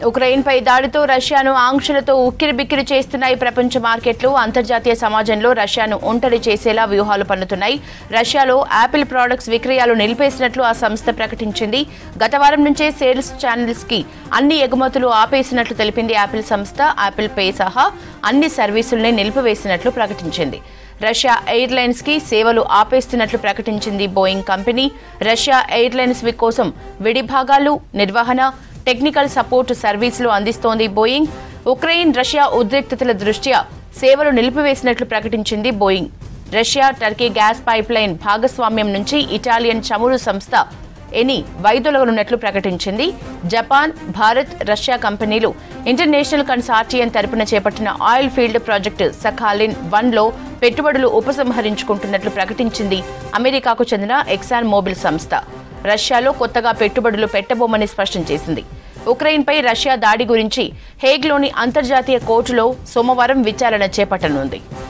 ఉక్రెయిన్పై దాడితో రష్యాను ఆంక్షలతో ఉక్కిరిబిక్కిరి చేస్తున్నాయి ప్రపంచ మార్కెట్లు అంతర్జాతీయ సమాజంలో రష్యాను ఒంటరి చేసేలా వ్యూహాలు పన్నుతున్నాయి రష్యాలో యాపిల్ ప్రొడక్ట్స్ విక్రయాలు నిలిపేసినట్లు ఆ సంస్థ ప్రకటించింది గత వారం నుంచే సేల్స్ ఛానల్స్ కి అన్ని ఎగుమతులు ఆపేసినట్లు తెలిపింది యాపిల్ సంస్థ యాపిల్ పే సహా అన్ని సర్వీసుల్ని నిలిపివేసినట్లు ప్రకటించింది రష్యా ఎయిర్లైన్స్ కి సేవలు ఆపేస్తున్నట్లు ప్రకటించింది బోయింగ్ కంపెనీ రష్యా ఎయిర్లైన్స్ వి కోసం విడి భాగాలు నిర్వహణ టెక్నికల్ సపోర్ట్ సర్వీసులు అందిస్తోంది బోయింగ్ ఉక్రెయిన్ రష్యా ఉద్రిక్తతల దృష్ట్యా సేవలు నిలిపివేసినట్లు ప్రకటించింది Boeing Russia Turkey gas pipeline భాగస్వామ్యం నుంచి ఇటాలియన్ చమురు సంస్థ ఎని వైదొలగనున్నట్లు ప్రకటించింది జపాన్ భారత్ రష్యా కంపెనీలు ఇంటర్నేషనల్ కన్సార్టియం తరపున చేపట్టిన oil field project Sakhalin one లో పెట్టుబడులు ఉపసంహరించుకుంటున్నట్లు ప్రకటించింది అమెరికాకు చెందిన ఎక్సాన్ మోబిల్ సంస్థ రష్యాలో కొత్తగా పెట్టుబడులు పెట్టబోమని స్పష్టం చేసింది ఉక్రెయిన్పై రష్యా దాడి గురించి హేగ్లోని అంతర్జాతీయ కోర్టులో సోమవారం విచారణ చేపట్టనుంది